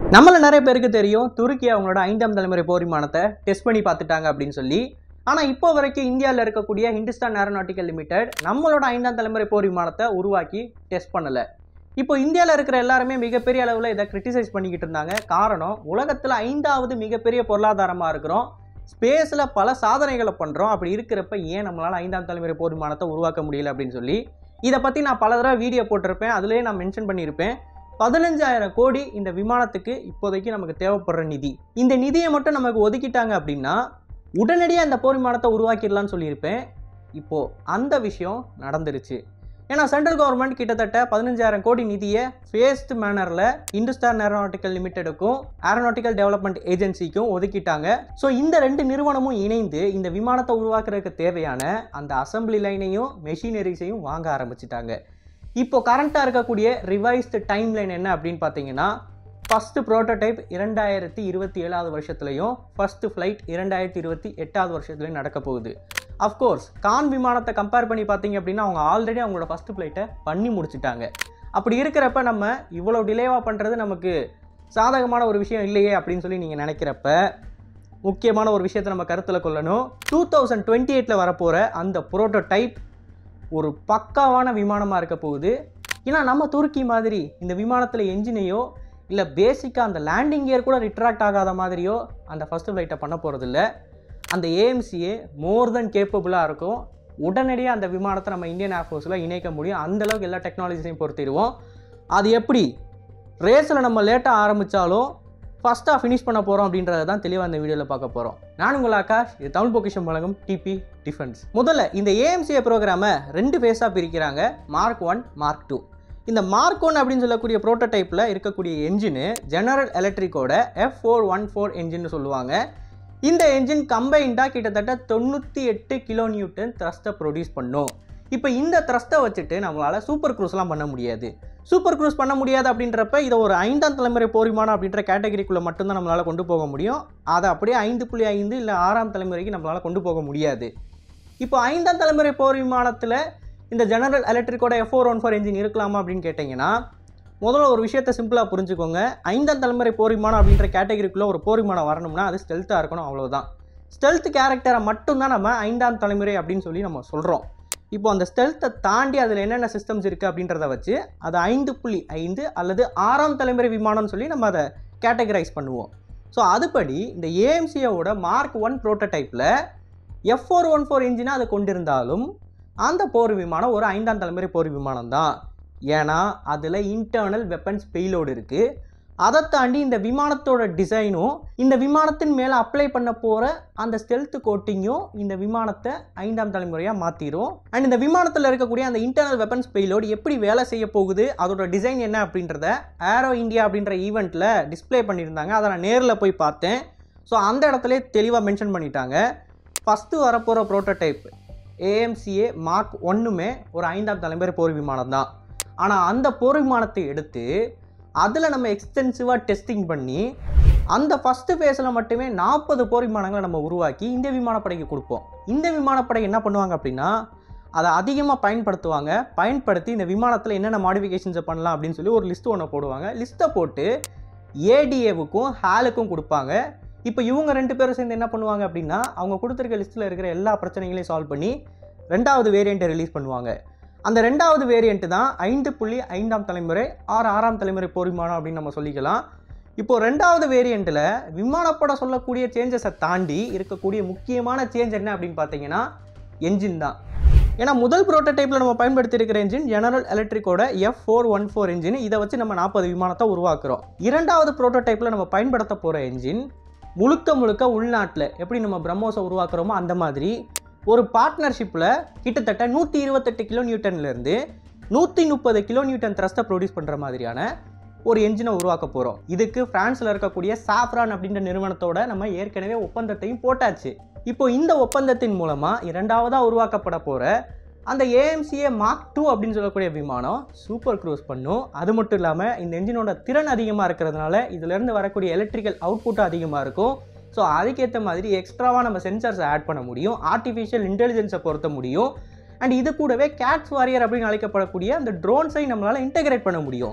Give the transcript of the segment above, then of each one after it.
நம்மள நிறைய பேருக்கு தெரியும் துருக்கி அவங்களோட ஐந்தாம் தலைமுறை போர் விமானத்தை டெஸ்ட் பண்ணி பார்த்துட்டாங்க அப்படின்னு சொல்லி ஆனால் இப்போ வரைக்கும் இந்தியாவில் இருக்கக்கூடிய ஹிந்துஸ்தான் ஏரோநாட்டிக்கல் லிமிடெட் நம்மளோட ஐந்தாம் தலைமுறை போர் விமானத்தை உருவாக்கி டெஸ்ட் பண்ணலை இப்போ இந்தியாவில் இருக்கிற எல்லாருமே மிகப்பெரிய அளவில் இதை கிரிட்டிசைஸ் பண்ணிக்கிட்டு இருந்தாங்க காரணம் உலகத்தில் ஐந்தாவது மிகப்பெரிய பொருளாதாரமாக இருக்கிறோம் ஸ்பேஸில் பல சாதனைகளை பண்ணுறோம் அப்படி இருக்கிறப்ப ஏன் நம்மளால் ஐந்தாம் தலைமுறை போர் விமானத்தை உருவாக்க முடியல அப்படின்னு சொல்லி இதை பற்றி நான் பல தடவை வீடியோ போட்டிருப்பேன் அதுலேயே நான் மென்ஷன் பண்ணியிருப்பேன் பதினஞ்சாயிரம் கோடி இந்த விமானத்துக்கு இப்போதைக்கு நமக்கு தேவைப்படுற நிதி இந்த நிதியை மட்டும் நமக்கு ஒதுக்கிட்டாங்க அப்படின்னா உடனடியாக இந்த போர் விமானத்தை உருவாக்கிடலாம்னு சொல்லியிருப்பேன் இப்போது அந்த விஷயம் நடந்துருச்சு ஏன்னா சென்ட்ரல் கவர்மெண்ட் கிட்டத்தட்ட பதினஞ்சாயிரம் கோடி நிதியை ஃபேஸ்ட் மேனரில் இந்துஸ்தான் ஏரோநாட்டிக்கல் லிமிட்டெடுக்கும் ஏரோநாட்டிக்கல் டெவலப்மெண்ட் ஏஜென்சிக்கும் ஒதுக்கிட்டாங்க ஸோ இந்த ரெண்டு நிறுவனமும் இணைந்து இந்த விமானத்தை உருவாக்குறதுக்கு தேவையான அந்த அசம்பிளி லைனையும் மெஷினரிஸையும் வாங்க ஆரம்பிச்சிட்டாங்க இப்போ கரண்ட்டாக இருக்கக்கூடிய ரிவைஸ்டு டைம் லைன் என்ன அப்படின்னு பார்த்தீங்கன்னா ஃபஸ்ட்டு ப்ரோட்டோடைப் இரண்டாயிரத்தி இருபத்தி ஏழாவது வருஷத்துலையும் ஃபஸ்ட்டு ஃப்ளைட் இரண்டாயிரத்தி இருபத்தி எட்டாவது வருஷத்துலையும் நடக்க போகுது அஃப்கோர்ஸ் கான் விமானத்தை கம்பேர் பண்ணி பார்த்தீங்க அப்படின்னா அவங்க ஆல்ரெடி அவங்களோட ஃபஸ்ட்டு ஃப்ளைட்டை பண்ணி முடிச்சிட்டாங்க அப்படி இருக்கிறப்ப நம்ம இவ்வளோ டிலேவாக பண்ணுறது நமக்கு சாதகமான ஒரு விஷயம் இல்லையே அப்படின்னு சொல்லி நீங்கள் நினைக்கிறப்ப முக்கியமான ஒரு விஷயத்தை நம்ம கருத்தில் கொள்ளணும் டூ தௌசண்ட் டுவெண்ட்டி எயிட்டில் வரப்போகிற அந்த ப்ரோட்டோடைப் ஒரு பக்காவான விமானமாக இருக்க போகுது ஏன்னா நம்ம துருக்கி மாதிரி இந்த விமானத்தில் என்ஜினையோ இல்லை பேசிக்காக அந்த லேண்டிங் கியர் கூட ரிட்ராக்ட் ஆகாத மாதிரியோ அந்த ஃபஸ்ட்டு ஃப்ளைட்டை பண்ண போகிறதில்ல அந்த ஏஎம்சிஏ மோர் தென் கேப்பபுளாக இருக்கும் உடனடியாக அந்த விமானத்தை நம்ம இந்தியன் ஏர்ஃபோர்ஸில் இணைக்க முடியும் அந்தளவுக்கு எல்லா டெக்னாலஜிஸையும் பொறுத்திடுவோம் அது எப்படி ரேஸில் நம்ம லேட்டாக ஆரம்பித்தாலும் ஃபஸ்ட்டாக ஃபினிஷ் பண்ண போகிறோம் அப்படின்றத தான் தெளிவாக இந்த வீடியோவில் பார்க்க போகிறோம் நான் உங்கள் ஆகாஷ் இது தமிழ் பொக்கிஷம் வழங்கும் டிபி டிஃபென்ஸ் முதல்ல இந்த ஏஎம்சிஏ ப்ரோக்ராமை ரெண்டு ஃபேஸாக பிரிக்கிறாங்க மார்க் ஒன் மார்க் டூ இந்த மார்க் ஒன் அப்படின்னு சொல்லக்கூடிய ப்ரோட்டோடைப்பில் இருக்கக்கூடிய என்ஜினு ஜெனரல் எலக்ட்ரிக்கோட எஃப் ஃபோர் ஒன் ஃபோர் என்ஜின்னு சொல்லுவாங்க இந்த என்ஜின் கம்பைண்டாக கிட்டத்தட்ட தொண்ணூற்றி எட்டு கிலோ நியூட்டன் த்ரஸ்ட்டை ப்ரொடியூஸ் பண்ணும் இப்போ இந்த த்ரஸ்ட்டை வச்சுட்டு நம்மளால் சூப்பர் க்ரூஸ்லாம் பண்ண முடியாது சூப்பர் க்ரூஸ் பண்ண முடியாது அப்படின்றப்ப இதை ஒரு ஐந்தாம் தலைமுறை போர் விமானம் அப்படின்ற கேட்டகரிக்குள்ளே மட்டும்தான் நம்மளால் கொண்டு போக முடியும் அதை அப்படியே ஐந்து புள்ளி ஐந்து இல்லை ஆறாம் தலைமுறைக்கு நம்மளால் கொண்டு போக முடியாது இப்போ ஐந்தாம் தலைமுறை போர் விமானத்தில் இந்த ஜெனரல் எலக்ட்ரிக்கோட F four one four engine இருக்கலாமா அப்படின்னு கேட்டிங்கன்னா முதல்ல ஒரு விஷயத்தை சிம்பிளாக புரிஞ்சுக்கோங்க ஐந்தாம் தலைமுறை போர் விமானம் அப்படின்ற கேட்டகரிக்குள்ளே ஒரு போர் விமானம் வரணும்னா அது ஸ்டெல்த்தாக இருக்கணும் அவ்வளவுதான் ஸ்டெல்த் கேரக்டரை மட்டும்தான் நம்ம ஐந்தாம் தலைமுறை அப்படின்னு சொல்லி நம்ம சொல்கிறோம் இப்போ அந்த ஸ்டெல்த்தை தாண்டி அதில் என்னென்ன சிஸ்டம்ஸ் இருக்குது அப்படின்றத வச்சு அது ஐந்து புள்ளி ஐந்து அல்லது ஆறாம் தலைமுறை விமானம்னு சொல்லி நம்ம அதை கேட்டகரைஸ் பண்ணுவோம் ஸோ அதுபடி இந்த ஏஎம்சியோட மார்க் ஒன் ப்ரோட்டோடைப்பில் எஃப் ஃபோர் ஒன் ஃபோர் இன்ஜினை அதை கொண்டிருந்தாலும் அந்த போர் விமானம் ஒரு ஐந்தாம் தலைமுறை போர் விமானம் தான் ஏன்னா அதில் இன்டர்னல் வெப்பன்ஸ் பெய்லோடு இருக்குது அதை தாண்டி இந்த விமானத்தோட டிசைனும் இந்த விமானத்தின் மேலே அப்ளை பண்ண போகிற அந்த ஸ்டெல்த் கோட்டிங்கும் இந்த விமானத்தை ஐந்தாம் தலைமுறையாக மாற்றிடும் அண்ட் இந்த விமானத்தில் இருக்கக்கூடிய அந்த இன்டர்னல் வெப்பன்ஸ் பெய்லோடு எப்படி வேலை செய்ய போகுது அதோட டிசைன் என்ன அப்படின்றத ஏரோ இந்தியா அப்படின்ற ஈவெண்ட்டில் டிஸ்ப்ளே பண்ணியிருந்தாங்க அதை நான் நேரில் போய் பார்த்தேன் ஸோ அந்த இடத்துல தெளிவாக மென்ஷன் பண்ணிட்டாங்க ஃபஸ்ட்டு வரப்போகிற ப்ரோட்டோடைப் ஏஎம்சிஏ மார்க் ஒன்றுமே ஒரு ஐந்தாம் தலைமுறை போர் விமானம் தான் ஆனால் அந்த போர் விமானத்தை எடுத்து அதில் நம்ம எக்ஸ்டென்சிவாக டெஸ்டிங் பண்ணி அந்த ஃபஸ்ட்டு ஃபேஸில் மட்டுமே நாற்பது போர் விமானங்களை நம்ம உருவாக்கி இந்த விமானப்படைக்கு கொடுப்போம் இந்த விமானப்படை என்ன பண்ணுவாங்க அப்படின்னா அதை அதிகமாக பயன்படுத்துவாங்க பயன்படுத்தி இந்த விமானத்தில் என்னென்ன மாடிஃபிகேஷன்ஸை பண்ணலாம் அப்படின்னு சொல்லி ஒரு லிஸ்ட்டு ஒன்று போடுவாங்க லிஸ்ட்டை போட்டு ஏடிஏவுக்கும் ஹேலுக்கும் கொடுப்பாங்க இப்போ இவங்க ரெண்டு பேரும் சேர்ந்து என்ன பண்ணுவாங்க அப்படின்னா அவங்க கொடுத்துருக்க லிஸ்ட்டில் இருக்கிற எல்லா பிரச்சனைகளையும் சால்வ் பண்ணி ரெண்டாவது வேரியண்ட்டை ரிலீஸ் பண்ணுவாங்க அந்த ரெண்டாவது வேரியண்ட்டு தான் ஐந்து புள்ளி ஐந்தாம் தலைமுறை ஆறு ஆறாம் தலைமுறை போர் விமானம் அப்படின்னு நம்ம சொல்லிக்கலாம் இப்போது ரெண்டாவது வேரியண்ட்டில் விமானப்படம் சொல்லக்கூடிய சேஞ்சஸை தாண்டி இருக்கக்கூடிய முக்கியமான சேஞ்ச் என்ன அப்படின்னு பார்த்தீங்கன்னா என்ஜின் தான் ஏன்னா முதல் ப்ரோட்டோடைப்பில் நம்ம பயன்படுத்தி இருக்கிற என்ஜின் ஜெனரல் எலக்ட்ரிக்கோட F four one four engine இதை வச்சு நம்ம நாற்பது விமானத்தை உருவாக்குறோம் இரண்டாவது ப்ரோட்டோடைப்பில் நம்ம பயன்படுத்த போகிற என்ஜின் முழுக்க முழுக்க உள்நாட்டில் எப்படி நம்ம பிரம்மோஸை உருவாக்குறோமோ அந்த மாதிரி ஒரு பார்ட்னர்ஷிப்பில் கிட்டத்தட்ட நூற்றி இருபத்தெட்டு கிலோ நியூட்டன்லேருந்து நூற்றி முப்பது கிலோ நியூட்டன் த்ரஸ்ட்டை ப்ரொடியூஸ் பண்ணுற மாதிரியான ஒரு என்ஜினை உருவாக்க போகிறோம் இதுக்கு ஃப்ரான்ஸில் இருக்கக்கூடிய சாஃப்ரான் அப்படின்ற நிறுவனத்தோட நம்ம ஏற்கனவே ஒப்பந்தத்தையும் போட்டாச்சு இப்போ இந்த ஒப்பந்தத்தின் மூலமாக இரண்டாவதாக உருவாக்கப்பட போகிற அந்த ஏஎம்சிஏ மார்க் டூ அப்படின்னு சொல்லக்கூடிய விமானம் சூப்பர் க்ரூஸ் பண்ணும் அது மட்டும் இல்லாமல் இந்த என்ஜினோட திறன் அதிகமாக இருக்கிறதுனால இதுலேருந்து வரக்கூடிய எலக்ட்ரிக்கல் அவுட்புட்டும் அதிகமாக இருக்கும் ஸோ அதுக்கேற்ற மாதிரி எக்ஸ்ட்ராவாக நம்ம சென்சார்ஸை ஆட் பண்ண முடியும் ஆர்டிஃபிஷியல் இன்டெலிஜென்ஸை பொருத்த முடியும் அண்ட் இது கூடவே கேட்ஸ் வாரியர் அப்படின்னு அழைக்கப்படக்கூடிய அந்த ட்ரோன்ஸை நம்மளால் இன்டெகிரேட் பண்ண முடியும்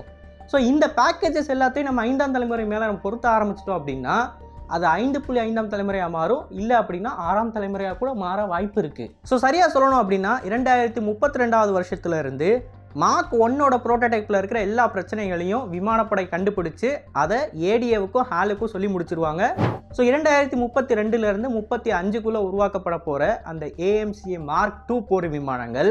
ஸோ இந்த பேக்கேஜஸ் எல்லாத்தையும் நம்ம ஐந்தாம் தலைமுறை மேலே நம்ம பொருத்த ஆரம்பிச்சிட்டோம் அப்படின்னா அது ஐந்து புள்ளி ஐந்தாம் தலைமுறையாக மாறும் இல்லை அப்படின்னா ஆறாம் தலைமுறையாக கூட மாற வாய்ப்பு இருக்குது ஸோ சரியாக சொல்லணும் அப்படின்னா இரண்டாயிரத்தி முப்பத்தி ரெண்டாவது வருஷத்துல இருந்து மார்க் ஒன்னோட ப்ரோட்டோடைப்பில் இருக்கிற எல்லா பிரச்சனைகளையும் விமானப்படை கண்டுபிடிச்சு அதை ஏடிஏவுக்கும் ஹாலுக்கும் சொல்லி முடிச்சிருவாங்க ஸோ இரண்டாயிரத்தி முப்பத்தி ரெண்டுலேருந்து முப்பத்தி அஞ்சுக்குள்ளே உருவாக்கப்பட போகிற அந்த ஏஎம்சிஏ மார்க் டூ போர் விமானங்கள்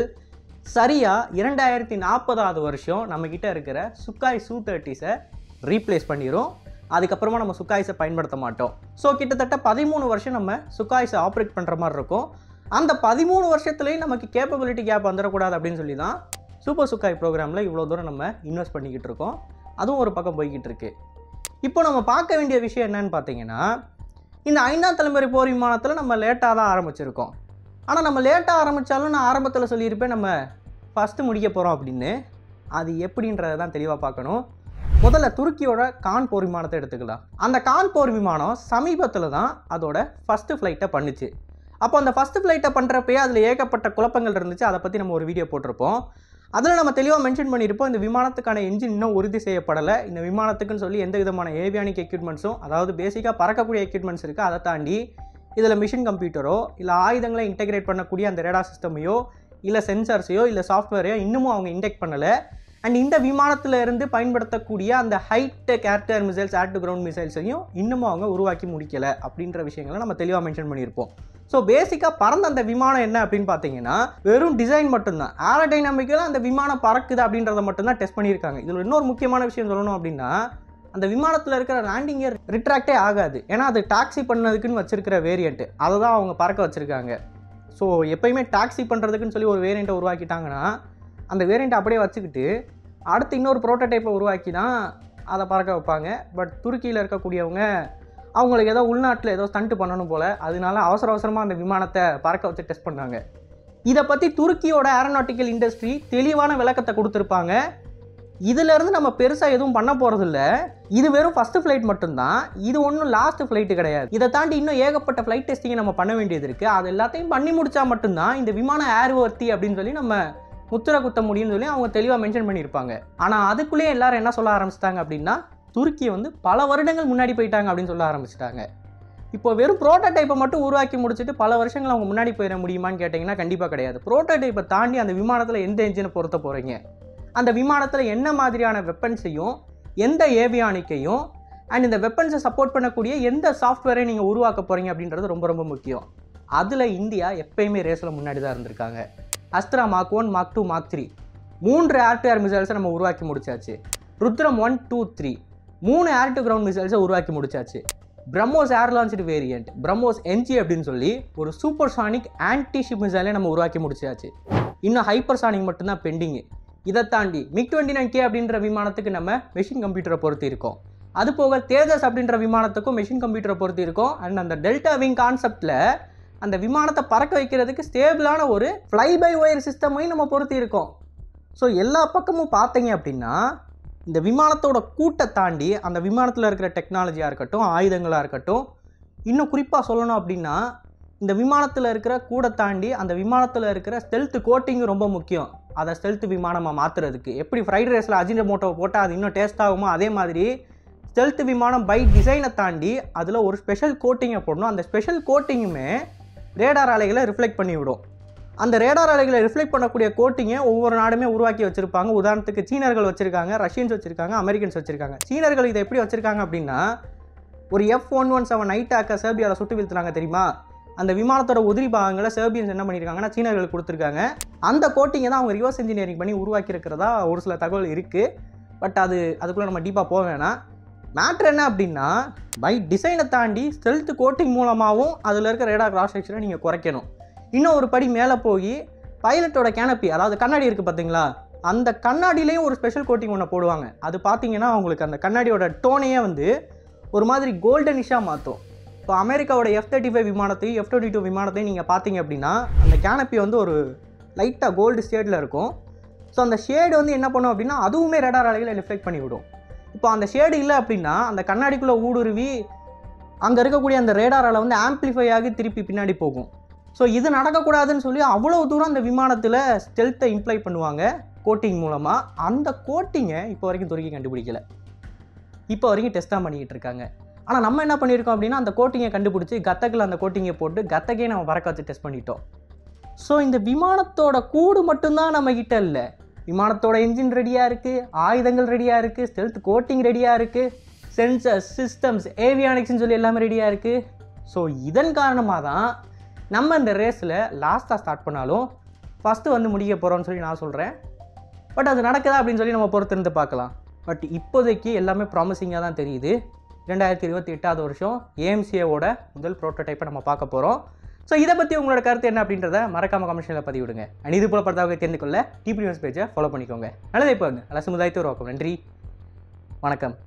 சரியாக இரண்டாயிரத்தி நாற்பதாவது வருஷம் நம்மக்கிட்ட இருக்கிற சுக்காய் சூ தேர்ட்டிஸை ரீப்ளேஸ் பண்ணிடும் அதுக்கப்புறமா நம்ம சுக்காய்ஸை பயன்படுத்த மாட்டோம் ஸோ கிட்டத்தட்ட பதிமூணு வருஷம் நம்ம சுக்காய்ஸை ஆப்ரேட் பண்ணுற மாதிரி இருக்கும் அந்த பதிமூணு வருஷத்துலேயும் நமக்கு கேப்பபிலிட்டி கேப் வந்துடக்கூடாது அப்படின்னு சொல்லி தான் சூப்பர் சுக்காய் ப்ரோக்ராமில் இவ்வளோ தூரம் நம்ம இன்வெஸ்ட் பண்ணிக்கிட்டு இருக்கோம் அதுவும் ஒரு பக்கம் போய்கிட்டு இருக்கு இப்போ நம்ம பார்க்க வேண்டிய விஷயம் என்னன்னு பார்த்தீங்கன்னா இந்த ஐந்தாம் தலைமுறை போர் விமானத்தில் நம்ம லேட்டாக தான் ஆரம்பிச்சிருக்கோம் ஆனால் நம்ம லேட்டாக ஆரம்பித்தாலும் நான் ஆரம்பத்தில் சொல்லியிருப்பேன் நம்ம ஃபஸ்ட்டு முடிக்க போகிறோம் அப்படின்னு அது எப்படின்றத தான் தெளிவாக பார்க்கணும் முதல்ல துருக்கியோட கான் போர் விமானத்தை எடுத்துக்கலாம் அந்த கான் போர் விமானம் சமீபத்தில் தான் அதோட ஃபஸ்ட்டு ஃப்ளைட்டை பண்ணுச்சு அப்போ அந்த ஃபஸ்ட்டு ஃப்ளைட்டை பண்ணுறப்பயே அதில் ஏகப்பட்ட குழப்பங்கள் இருந்துச்சு அதை பற்றி நம்ம ஒரு வீடியோ போட்டிருப்போம் அதில் நம்ம தெளிவாக மென்ஷன் பண்ணியிருப்போம் இந்த விமானத்துக்கான என்ஜின் இன்னும் உறுதி செய்யப்படலை இந்த விமானத்துக்குன்னு சொல்லி எந்த விதமான ஏவியானிக் எக்யூப்மெண்ட்ஸும் அதாவது பேசிக்காக பறக்கக்கூடிய எக்யூப்மெண்ட்ஸ் இருக்குது அதை தாண்டி இதில் மிஷின் கம்ப்யூட்டரோ இல்லை ஆயுதங்களை இன்டெகிரேட் பண்ணக்கூடிய அந்த ரேடா சிஸ்டமையோ இல்லை சென்சார்ஸையோ இல்லை சாஃப்ட்வேரையோ இன்னமும் அவங்க இன்டெக்ட் பண்ணலை அண்ட் இந்த விமானத்தில் இருந்து பயன்படுத்தக்கூடிய அந்த hi-tech air to air missiles air to ground மிசைல்ஸையும் இன்னமும் அவங்க உருவாக்கி முடிக்கலை அப்படின்ற விஷயங்களை நம்ம தெளிவாக மென்ஷன் பண்ணியிருப்போம் ஸோ பேசிக்காக பறந்த அந்த விமானம் என்ன அப்படின்னு பார்த்தீங்கன்னா வெறும் டிசைன் மட்டும்தான் ஏரோடைனமிக்கில் அந்த விமானம் பறக்குது அப்படின்றத மட்டும்தான் டெஸ்ட் பண்ணியிருக்காங்க இதில் இன்னொரு முக்கியமான விஷயம் சொல்லணும் அப்படின்னா அந்த விமானத்தில் இருக்கிற லேண்டிங் கியர் ரிட்ராக்டே ஆகாது ஏன்னா அது டாக்ஸி பண்ணதுக்குன்னு வச்சிருக்கிற வேரியண்ட்டு அதை தான் அவங்க பறக்க வச்சுருக்காங்க ஸோ எப்பயுமே டாக்ஸி பண்ணுறதுக்குன்னு சொல்லி ஒரு வேரியண்ட்டை உருவாக்கிட்டாங்கன்னா அந்த வேரியண்ட்டை அப்படியே வச்சுக்கிட்டு அடுத்து இன்னொரு ப்ரோட்டோடைப்பை உருவாக்கி தான் அதை பறக்க வைப்பாங்க பட் துருக்கியில் இருக்கக்கூடியவங்க அவங்களுக்கு ஏதோ உள்நாட்டில் ஏதோ ஸ்டண்ட் பண்ணணும் போல் அதனால அவசர அவசரமாக அந்த விமானத்தை பறக்க வச்சு டெஸ்ட் பண்ணாங்க இதை பற்றி துருக்கியோட ஏரோநாட்டிக்கல் இண்டஸ்ட்ரி தெளிவான விளக்கத்தை கொடுத்துருப்பாங்க இதிலேருந்து நம்ம பெருசாக எதுவும் பண்ண போகிறதில்ல இது வெறும் ஃபஸ்ட்டு ஃப்ளைட் மட்டும்தான் இது ஒன்றும் லாஸ்ட் ஃப்ளைட்டு கிடையாது இதை தாண்டி இன்னும் ஏகப்பட்ட ஃப்ளைட் டெஸ்டிங்கை நம்ம பண்ண வேண்டியது இருக்குது அது எல்லாத்தையும் பண்ணி முடிச்சா மட்டும்தான் இந்த விமானம் ஏர்வர்த்தி அப்படின்னு சொல்லி நம்ம முத்திரை குத்த முடியும்னு சொல்லி அவங்க தெளிவாக மென்ஷன் பண்ணியிருப்பாங்க ஆனால் அதுக்குள்ளேயே எல்லாரும் என்ன சொல்ல ஆரம்பிச்சிட்டாங்க அப்படின்னா துருக்கி வந்து பல வருடங்கள் முன்னாடி போயிட்டாங்க அப்படின்னு சொல்ல ஆரம்பிச்சிட்டாங்க இப்போ வெறும் ப்ரோட்டோடைப்பை மட்டும் உருவாக்கி முடிச்சுட்டு பல வருஷங்கள் அவங்க முன்னாடி போயிட முடியுமான்னு கேட்டிங்கன்னா கண்டிப்பாக கிடையாது ப்ரோட்டோடைப்பை தாண்டி அந்த விமானத்தில் எந்த என்ஜினை பொருத்த போகிறீங்க அந்த விமானத்தில் என்ன மாதிரியான வெப்பன்ஸையும் எந்த ஏவியானிக்கையும் அண்ட் இந்த வெப்பன்ஸை சப்போர்ட் பண்ணக்கூடிய எந்த சாஃப்ட்வேரை நீங்கள் உருவாக்க போகிறீங்க அப்படின்றது ரொம்ப ரொம்ப முக்கியம் அதில் இந்தியா எப்பயுமே ரேஸில் முன்னாடி தான் இருந்திருக்காங்க Astra mark one mark two mark three மூன்று ஏர் டு ஏர் மிசைல்ஸை நம்ம உருவாக்கி முடிச்சாச்சு ருத்ரம் ஒன் டூ த்ரீ மூணு ஏர் டு கிரவுண்ட் மிசைல்ஸை உருவாக்கி முடிச்சாச்சு BrahMos air launched variant BrahMos NG அப்படின்னு சொல்லி ஒரு சூப்பர் சானிக் ஆன்டி ஷிப் மிசைலை நம்ம உருவாக்கி முடிச்சாச்சு இன்னும் ஹைப்பர் சானிக் மட்டும்தான் பெண்டிங்கு இதை தாண்டி மிக் டுவெண்ட்டி நைன் கே அப்படின்ற விமானத்துக்கு நம்ம மெஷின் கம்ப்யூட்டரை பொறுத்து இருக்கோம் அது போக தேஜஸ் அப்படின்ற விமானத்துக்கும் மெஷின் கம்ப்யூட்டரை பொறுத்து இருக்கோம் அண்ட் அந்த டெல்டா விங் கான்செப்டில் அந்த விமானத்தை பறக்க வைக்கிறதுக்கு ஸ்டேபிளான ஒரு ஃப்ளை பை ஒயர் சிஸ்டமையும் நம்ம பொருத்தி இருக்கோம் ஸோ எல்லா பக்கமும் பார்த்தீங்க அப்படின்னா இந்த விமானத்தோட கூட்டை தாண்டி அந்த விமானத்தில் இருக்கிற டெக்னாலஜியாக இருக்கட்டும் ஆயுதங்களாக இருக்கட்டும் இன்னும் குறிப்பாக சொல்லணும் அப்படின்னா இந்த விமானத்தில் இருக்கிற கூட தாண்டி அந்த விமானத்தில் இருக்கிற ஸ்டெல்த் கோட்டிங் ரொம்ப முக்கியம் அதை ஸ்டெல்த் விமானமாக மாற்றுறதுக்கு எப்படி ஃப்ரைட் ரைஸில் அஜின மோட்டோவை போட்டால் அது இன்னும் டேஸ்ட் ஆகுமோ அதே மாதிரி ஸ்டெல்த் விமானம் பை டிசைனை தாண்டி அதில் ஒரு ஸ்பெஷல் கோட்டிங்கை போடணும் அந்த ஸ்பெஷல் கோட்டிங்குமே ரேடார் அலைகளை ரிஃப்ளெக்ட் பண்ணி விடும் அந்த ரேடார் அலைகளை ரிஃப்ளெக்ட் பண்ணக்கூடிய கோட்டிங்கை ஒவ்வொரு நாடுமே உருவாக்கி வச்சுருப்பாங்க உதாரணத்துக்கு சீனர்கள் வச்சுருக்காங்க ரஷ்யன்ஸ் வச்சுருக்காங்க அமெரிக்கன்ஸ் வச்சுருக்காங்க சீனர்கள் இதை எப்படி வச்சுருக்காங்க அப்படின்னா ஒரு F one one seven night ஆக்க சேர்பியாவில் சுட்டு வீழ்த்துனாங்க தெரியுமா அந்த விமானத்தோட உதிரி பாகங்களை சேர்பியன்ஸ் என்ன பண்ணியிருக்காங்கன்னா சீனர்களுக்கு கொடுத்துருக்காங்க அந்த கோட்டிங்கை தான் அவங்க ரிவர்ஸ் இன்ஜினியரிங் பண்ணி உருவாக்கி இருக்கிறதா ஒரு சில தகவல் இருக்குது பட் அது அதுக்குள்ளே நம்ம டீப்பாக போக வேணாம் மேட்ரு என்ன அப்படின்னா பை டிசைனை தாண்டி ஸ்டெல்த் கோட்டிங் மூலமாகவும் அதில் இருக்க ரேடா கிராஸ் செக்ஷனை நீங்கள் குறைக்கணும் இன்னும் ஒரு படி மேலே போய் பைலட்டோட கேனப்பி அதாவது கண்ணாடி இருக்குது பார்த்தீங்களா அந்த கண்ணாடியிலையும் ஒரு ஸ்பெஷல் கோட்டிங் ஒன்று போடுவாங்க அது பார்த்தீங்கன்னா அவங்களுக்கு அந்த கண்ணாடியோட டோனையே வந்து ஒரு மாதிரி கோல்டனிஷாக மாற்றும் இப்போ அமெரிக்காவோட எஃப் தேர்ட்டி ஃபைவ் விமானத்தையும் எஃப் டுவெண்ட்டி டூ விமானத்தையும் நீங்கள் பார்த்தீங்க அப்படின்னா அந்த கேனப்பி வந்து ஒரு லைட்டாக கோல்டு ஷேடில் இருக்கும் ஸோ அந்த ஷேடு வந்து என்ன பண்ணும் அப்படின்னா அதுவுமே ரேடார் அலைகளை ரிஃப்ளெக்ட் பண்ணி விடும் இப்போ அந்த ஷேடு இல்லை அப்படின்னா அந்த கண்ணாடிக்குள்ளே ஊடுருவி அங்கே இருக்கக்கூடிய அந்த ரேடார் அலை வந்து ஆம்ப்ளிஃபை ஆகி திருப்பி பின்னாடி போகும் ஸோ இது நடக்கக்கூடாதுன்னு சொல்லி அவ்வளோ தூரம் அந்த விமானத்தில் ஸ்டெல்த்தை இம்ப்ளை பண்ணுவாங்க கோட்டிங் மூலமாக அந்த கோட்டிங்கை இப்போ வரைக்கும் துருக்கி கண்டுபிடிக்கல இப்போ வரைக்கும் டெஸ்ட் தான் பண்ணிக்கிட்டு இருக்காங்க ஆனால் நம்ம என்ன பண்ணியிருக்கோம் அப்படின்னா அந்த கோட்டிங்கை கண்டுபிடிச்சி கத்தக்கில் அந்த கோட்டிங்கை போட்டு கத்தக்கே நம்ம பறக்க வச்சு டெஸ்ட் பண்ணிட்டோம் ஸோ இந்த விமானத்தோட கூடு மட்டும்தான் நம்ம கிட்ட இல்லை விமானத்தோட என்ஜின் ரெடியாக இருக்குது ஆயுதங்கள் ரெடியாக இருக்குது ஸ்டெல்த் கோட்டிங் ரெடியாக இருக்குது சென்சர்ஸ் சிஸ்டம்ஸ் ஏவியானிக்ஸ்னு சொல்லி எல்லாமே ரெடியாக இருக்குது ஸோ இதன் காரணமாக தான் நம்ம இந்த ரேஸில் லாஸ்ட்டாக ஸ்டார்ட் பண்ணாலும் ஃபஸ்ட்டு வந்து முடிக்க போகிறோம்னு சொல்லி நான் சொல்கிறேன் பட் அது நடக்குதா அப்படின்னு சொல்லி நம்ம பொறுத்திருந்து பார்க்கலாம் பட் இப்போதைக்கு எல்லாமே ப்ராமிசிங்காக தான் தெரியுது ரெண்டாயிரத்தி இருபத்தி எட்டாவது வருஷம் ஏஎம்சிஏவோட முதல் ப்ரோட்டோடைப்பை நம்ம பார்க்க போகிறோம் ஸோ இதை பற்றி உங்களோட கருத்து என்ன அப்படின்றத மறக்காம கமிஷனில் பதிவிடுங்க அண்ட் இது போல படுத்தாக தெரிந்து கொள்ள டிபி நியூஸ் பேஜை ஃபாலோ பண்ணிக்கோங்க நல்லதே போங்க நல்ல சமுதாயத்தை உருவாக்கும் நன்றி வணக்கம்